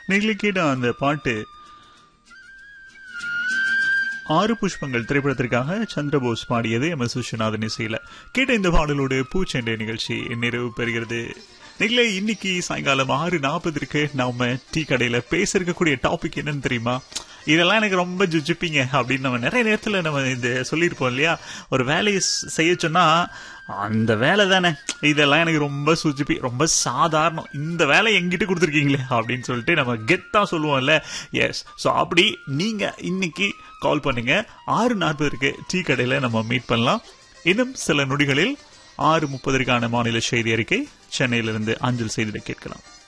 நீங்களே கேட்ட அந்த பாட்டு ஆறு புஷ்பங்கள் திரைப்படத்திற்காக சந்திரபோஸ் பாடியது எம் எஸ் விஸ்வநாதன் இசையில கேட்ட இந்த பாடலோடு பூச்செண்டை நிகழ்ச்சி நிறைவு பெறுகிறது நீங்களே இன்னைக்கு சாயங்காலம் ஆறு நாற்பதுக்கு நாம டீ கடையில பேச இருக்கக்கூடிய டாபிக் என்னன்னு தெரியுமா இதெல்லாம் எனக்கு ரொம்ப ஜுஜிப்பிங்க அப்படின்னு நம்ம நிறைய நேரத்துல நம்ம இந்த சொல்லியிருப்போம் இல்லையா ஒரு வேலையை ஸ்- செய்ய சொன்னா அந்த வேலை தானே இதெல்லாம் எனக்கு ரொம்ப சுஜிப்பி ரொம்ப சாதாரணம் இந்த வேலை எங்கிட்ட கொடுத்துருக்கீங்களே அப்படின்னு சொல்லிட்டு நம்ம கெத்தா சொல்லுவோம்ல எஸ் ஸோ அப்படி நீங்க இன்னைக்கு கால் பண்ணுங்க ஆறு நாற்பதுக்கு டீ கடையில நம்ம மீட் பண்ணலாம் இன்னும் சில நொடிகளில் ஆறு முப்பதற்கான மாநில செய்தி அறிக்கை சென்னையிலிருந்து அஞ்சல் செய்திட கேட்கலாம்